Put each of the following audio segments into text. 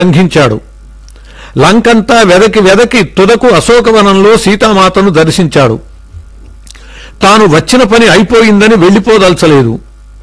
లంఘించాడు లంకంతా వెదకి వెదకి తుదకు అశోకవనంలో సీతామాతను దర్శించాడు తాను వచ్చిన పని అయిపోయిందని వెళ్లిపోదలచలేదు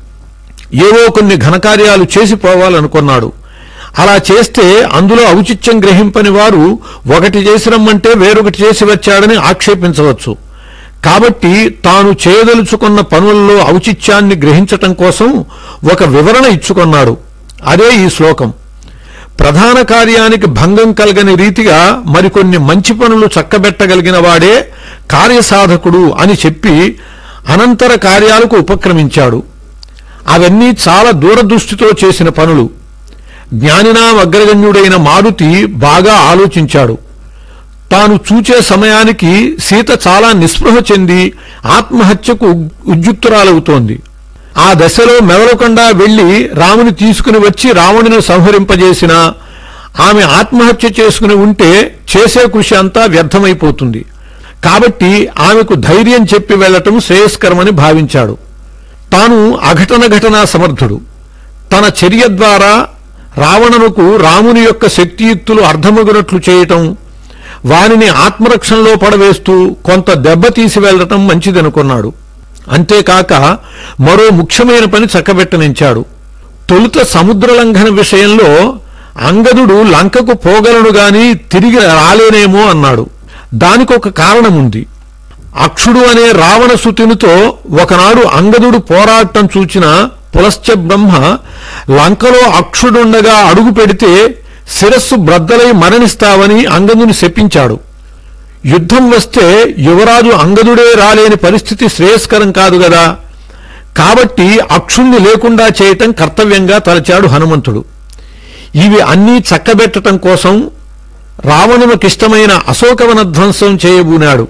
ఏవో కొన్ని ఘనకార్యాలు చేసి పోవాలనుకున్నాడు అలా చేస్తే అందులో ఔచిత్యం గ్రహింపని వారు ఒకటి చేసి రమ్మంటే వేరొకటి చేసి వచ్చాడని ఆక్షేపించవచ్చు కాబట్టి తాను చేయదలుచుకున్న పనుల్లో ఔచిత్యాన్ని గ్రహించటం కోసం ఒక వివరణ ఇచ్చుకున్నాడు అదే ఈ శ్లోకం ప్రధాన కార్యానికి భంగం కలగని రీతిగా మరికొన్ని మంచి పనులు చక్కబెట్టగలిగిన వాడే కార్యసాధకుడు అని చెప్పి అనంతర కార్యాలకు ఉపక్రమించాడు అవన్నీ చాలా దూరదృష్టితో చేసిన పనులు జ్ఞానినాం అగ్రగణ్యుడైన మారుతి బాగా ఆలోచించాడు తాను చూచే సమయానికి సీత చాలా నిస్పృహ చెంది ఆత్మహత్యకు ఉద్యుక్తురాలవుతోంది ఆ దశలో మెవలకుండా వెళ్లి రాముని తీసుకుని వచ్చి రావణుని సంహరింపజేసిన ఆమె ఆత్మహత్య చేసుకుని ఉంటే చేసే కృషి అంతా వ్యర్థమైపోతుంది కాబట్టి ఆమెకు ధైర్యం చెప్పి వెళ్లటం శ్రేయస్కరమని భావించాడు తాను అఘటన ఘటనా సమర్థుడు తన చర్య ద్వారా రావణునకు రాముని యొక్క శక్తియుక్తులు అర్థమగునట్లు చేయటం వానిని ఆత్మరక్షణలో పడవేస్తూ కొంత దెబ్బ తీసి వెళ్లటం మంచిదనుకున్నాడు అంతేకాక మరో ముఖ్యమైన పని చక్కబెట్టనించాడు తొలుత సముద్ర లంఘన విషయంలో అంగదుడు లంకకు పోగలను గాని తిరిగి రాలేనేమో అన్నాడు దానికొక కారణముంది అక్షుడు అనే రావణ సుతునితో ఒకనాడు అంగదుడు పోరాటం చూచిన పులశ్చ బ్రహ్మ లంకలో అక్షుడుండగా అడుగు పెడితే శిరస్సు బ్రద్దలై మరణిస్తావని అంగదుని శపించాడు యుద్ధం వస్తే యువరాజు అంగదుడే రాలేని పరిస్థితి శ్రేయస్కరం కాదు గదా కాబట్టి అక్షుణ్ణి లేకుండా చేయటం కర్తవ్యంగా తలచాడు హనుమంతుడు ఇవి అన్నీ చక్కబెట్టటం కోసం రావణునికిష్టమైన అశోకవన ధ్వంసం చేయబూనాడు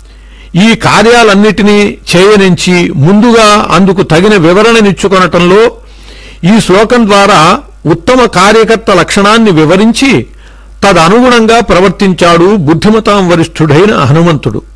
ఈ కార్యాలన్నిటినీ చేయనించి ముందుగా అందుకు తగిన వివరణనిచ్చుకొనటంలో ఈ శ్లోకం ద్వారా ఉత్తమ కార్యకర్త లక్షణాన్ని వివరించి తదనుగుణంగా ప్రవర్తించాడు బుద్ధిమతాం వరిష్ఠుడైన హనుమంతుడు